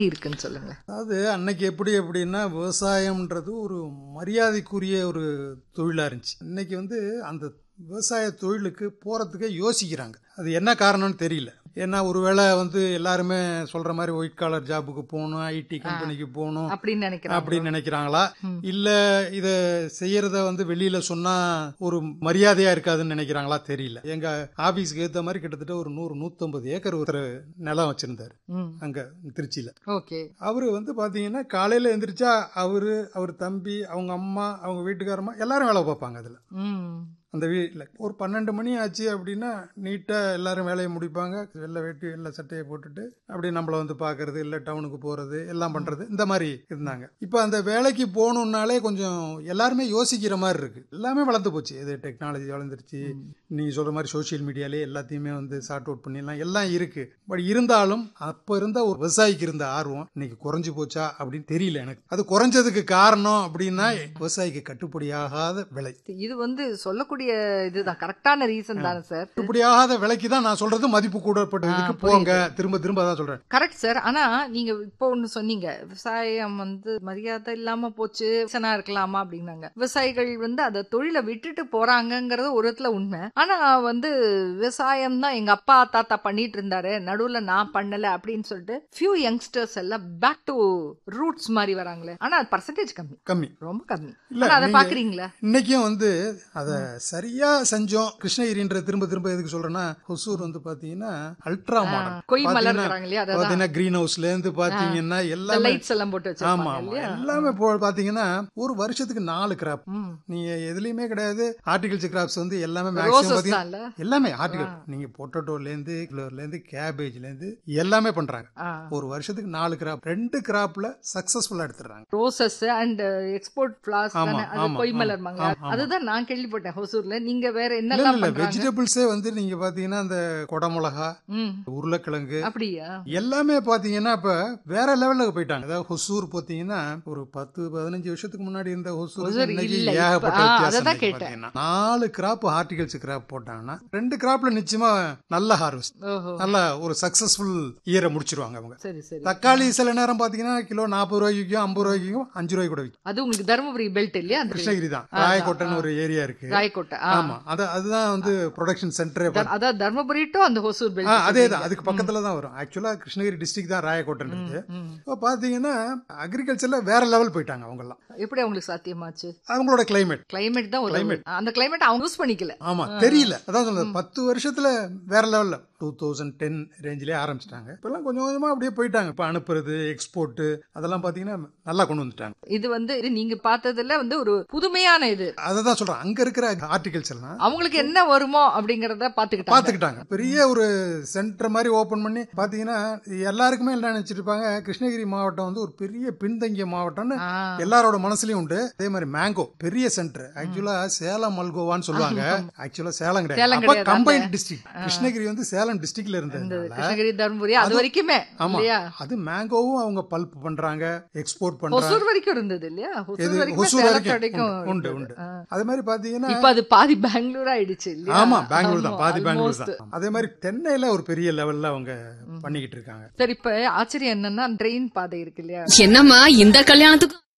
இருக்குன்னு சொல்லுங்க அதாவது அன்னைக்கு எப்படி எப்படின்னா விவசாயம்ன்றது ஒரு மரியாதைக்குரிய ஒரு தொழிலாக இருந்துச்சு இன்னைக்கு வந்து அந்த விவசாய தொழிலுக்கு போகிறதுக்கே யோசிக்கிறாங்க அது என்ன காரணம்னு தெரியல ஏன்னா ஒருவேளை வந்து எல்லாருமே சொல்கிற மாதிரி ஒயிட் காலர் ஜாபுக்கு போகணும் ஐடி கம்பெனிக்கு போகணும் அப்படின்னு நினைக்கிறேன் அப்படின்னு நினைக்கிறாங்களா ம். இல்ல இத செய்யறத வந்து வெளியில சொன்னா ஒரு மரியாதையா இருக்காதுன்னு நினைக்கிறாங்களா தெரியல எங்க ஆபீஸ்க்கு ஏத்த மாதிரி கிட்டத்தட்ட ஒரு நூறு நூத்தம்பது ஏக்கர் ஒருத்தர் நிலம் வச்சிருந்தாரு அங்க திருச்சியில ஓகே அவரு வந்து பாத்தீங்கன்னா காலையில எந்திரிச்சா அவரு அவர் தம்பி அவங்க அம்மா அவங்க வீட்டுக்காரம்மா எல்லாரும் வேலை பார்ப்பாங்க அதுல ம் அந்த வீட்டில் ஒரு பன்னெண்டு மணி ஆச்சு அப்படின்னா நீட்டாக எல்லாரும் வேலையை முடிப்பாங்க வெள்ளை வேட்டி வெள்ளை சட்டையை போட்டுட்டு அப்படியே நம்மளை வந்து பார்க்கறது இல்லை டவுனுக்கு போகிறது எல்லாம் பண்ணுறது இந்த மாதிரி இருந்தாங்க இப்போ அந்த வேலைக்கு போகணுன்னாலே கொஞ்சம் எல்லாருமே யோசிக்கிற மாதிரி இருக்கு எல்லாமே வளர்ந்து போச்சு இது டெக்னாலஜி வளர்ந்துருச்சு நீங்கள் சொல்கிற மாதிரி சோஷியல் மீடியாலே எல்லாத்தையுமே வந்து சார்ட் அவுட் பண்ணிடலாம் எல்லாம் இருக்கு பட் இருந்தாலும் அப்போ இருந்த ஒரு விவசாயிக்கு இருந்த ஆர்வம் இன்னைக்கு குறைஞ்சு போச்சா அப்படின்னு தெரியல எனக்கு அது குறைஞ்சதுக்கு காரணம் அப்படின்னா விவசாயிக்கு கட்டுப்படியாகாத விலை இது வந்து சொல்லக்கூடிய இதுதான் கரெக்டான ரீசன் தானே சார் கட்டுப்படியாகாத விலைக்கு தான் நான் சொல்றது மதிப்பு கூடப்பட்டதுக்கு ஆ, போங்க திரும்ப திரும்ப அதான் சொல்றேன் கரெக்ட் சார் ஆனா நீங்க இப்போ ஒண்ணு சொன்னீங்க விவசாயம் வந்து மரியாதை இல்லாம போச்சு சனா இருக்கலாமா அப்படின்னாங்க விவசாயிகள் வந்து அந்த தொழிலை விட்டுட்டு போறாங்கங்கறது ஒரு இடத்துல உண்மை ஆனா வந்து விவசாயம் தான் எங்க அப்பா தாத்தா பண்ணிட்டு இருந்தாரு நடுவுல நான் பண்ணல அப்படின்னு சொல்லிட்டு ஃபியூ யங்ஸ்டர்ஸ் எல்லாம் பேக் டு ரூட்ஸ் மாதிரி வராங்களே ஆனா அது பர்சன்டேஜ் கம்மி கம்மி ரொம்ப கம்மி இல்ல, ஆனா அதை நீங்க- பாக்குறீங்களா இன்னைக்கும் வந்து அத சரியா செஞ்சோம் கிருஷ்ணகிரின்ற திரும்ப திரும்ப எதுக்கு சொல்றேன்னா ஹொசூர் வந்து பாத்தீங்கன்னா அல்ட்ரா மாடல் கொய் மலர்ங்கிறாங்க இல்லையா அதான் பாத்தீங்கன்னா கிரீன் ஹவுஸ்ல இருந்து பாத்தீங்கன்னா எல்லாமே லைட்ஸ் எல்லாம் போட்டு ஆமா வச்சிருப்பாங்க ஆமா இல்லையா எல்லாமே போ பாத்தீங்கன்னா ஒரு வருஷத்துக்கு நாலு கிராப் ம். நீங்க எதுலயுமே கிடையாது ஆர்டிகல்ச்சர் கிராப்ஸ் வந்து எல்லாமே மேக்ஸிமம் ரோசஸ் பாத்தீங்கன்னா தான்ல எல்லாமே ஆர்டிகல் நீங்க பொட்டோட்டோல இருந்து கிலோர்ல இருந்து கேபேஜ்ல இருந்து எல்லாமே பண்றாங்க ஆ. ஒரு வருஷத்துக்கு நாலு கிராப் ரெண்டு கிராப்ல சக்சஸ்ஃபுல்லா எடுத்துறாங்க ரோசஸ் அண்ட் எக்ஸ்போர்ட் ஃபிளார்ஸ் ஆமா, தானே அது ஆமா, கொய் ஆமா, மலர்மாங்க ஆமா, ஆமா. அதுதான் நான் கேள்விப்பட்டேன் ஹொசூர்ல நீங்க வேற இல்ல என்னெல்லாம் இல்ல பண்றாங்க வெஜிடபிள்ஸே வந்து நீங்க பாத்தீங்கன்னா அந்த கொடமிளகா ம் உருளைக்கிழங்கு அப்படியா எல்லாமே பாத்தீங்கன்னா இப்ப வேற லெவலுக்கு போயிட்டாங்க அதாவது ஹொசூர் பாத்தீங்கன்னா ஒரு பத்து பதினஞ்சு வருஷத்துக்கு முன்னாடி இருந்த ஹொசூர் ஹொசூர் இன்னைக்கு இல்ல, இப்ப- ஏகப்பட்ட ஆ, வித்தியாசம் அததான் இன்னைக்கு கேட்டேன். பாத்தீங்கன்னா. நாலு கிராப் ஹார்டிகல்ச்சர் கிராப் போட்டாங்கன்னா ரெண்டு கிராப்ல நிச்சயமா நல்ல ஹார்வெஸ்ட் ஓஹோ நல்ல ஒரு சக்சஸ்ஃபுல் இயரை முடிச்சிருவாங்க அவங்க சரி சரி தக்காளி சில நேரம் பாத்தீங்கன்னா கிலோ நாற்பது ரூபாய்க்கு விற்கும் ஐம்பது ரூபாய்க்கு விற்கும் அஞ்சு ரூபாய்க்கு கூட விற்கும் அது உங்களுக்கு தருமபுரி பெல்ட் இல்லையா அந்த கிருஷ்ணகிரி தான் ராயக்கோட்டைன்னு ஒரு ஏரியா இருக்கு ராயக்கோட்டை ஆ. ஆமா அது அதுதான் வந்து ப்ரொடக்ஷன் சென்டரே தர்- அதான் தர்மபுரி டு அந்த ஹொசூர் ஆ, பெல்ட் அதே தான் அதுக்கு பக்கத்துல தான் வரும் ஆக்சுவலா கிருஷ்ணகிரி டிஸ்ட்ரிக்ட் தான் ராயக்கோட்டன் இருக்கு இப்போ பாத்தீங்கன்னா அக்ரிகல்ச்சர்ல வேற லெவல் போயிட்டாங்க அவங்க எல்லாம் எப்படி அவங்களுக்கு சாத்தியமாச்சு அவங்களோட கிளைமேட் கிளைமேட் தான் உதவுது. அந்த கிளைமேட் அவங்க யூஸ் பண்ணிக்கல ஆமா தெரியல அதான் சொல்றது பத்து வருஷத்துல வேற லெவல்ல டூ தௌசண்ட் டென் ரேஞ்சிலே ஆரம்பிச்சிட்டாங்க இப்பெல்லாம் கொஞ்சம் கொஞ்சமா அப்படியே போயிட்டாங்க இப்ப அனுப்புறது எக்ஸ்போர்ட் அதெல்லாம் பாத்தீங்கன்னா நல்லா கொண்டு வந்துட்டாங்க இது வந்து இது நீங்க பார்த்ததுல வந்து ஒரு புதுமையான இது அதை தான் சொல்றேன் அங்க இருக்கிற ஆர்டிகல்ஸ்லாம் அவங்களுக்கு என்ன வருமோ அப்படிங்கறத பாத்துக்கிட்டாங்க பாத்துக்கிட்டாங்க பெரிய ஒரு சென்டர் மாதிரி ஓபன் பண்ணி பாத்தீங்கன்னா எல்லாருக்குமே என்ன நினைச்சிட்டு இருப்பாங்க கிருஷ்ணகிரி மாவட்டம் வந்து ஒரு பெரிய பின்தங்கிய மாவட்டம்னு ஆ. எல்லாரோட மனசுலயும் உண்டு அதே மாதிரி மேங்கோ பெரிய சென்டர் ஆக்சுவலா சேலம் மல்கோவான்னு சொல்லுவாங்க ஆக்சுவலா சேலம் கிடையாது சேலம் அப்ப கிடையாது. கம்பைன் டிஸ்ட்ரிக்ட் கிருஷ்ணகிரி வந்து சேலம் டிஸ்ட்ரிக்ட்ல இருந்ததுனால கிருஷ்ணகிரி தர்மபுரி அது வரைக்குமே ஆமா இல்லையா அது மேங்கோவும் அவங்க பல்ப் பண்றாங்க எக்ஸ்போர்ட் பண்றாங்க ஹொசூர் வரைக்கும் இருந்தது இல்லையா இது ஹொசூர் வரைக்கும் ஹொசூர் சேலத்து வரைக்கும் வரைக்கும் உண்டு, உண்டு இருந்தது. உண்டு ஆ. அதே மாதிரி பாத்தீங்கன்னா இப்ப அது பாதி பெங்களூர் ஆயிடுச்சு இல்லையா ஆமா பெங்களூர் தான் ஆமா, பாதி பெங்களூர் almost. தான் அதே மாதிரி தென்னையில ஒரு பெரிய லெவல்ல அவங்க பண்ணிக்கிட்டு இருக்காங்க சரி இப்ப ஆச்சரியம் என்னன்னா ட்ரெயின் பாதை இருக்கு இல்லையா என்னம்மா இந்த கல்யாணத்துக்கு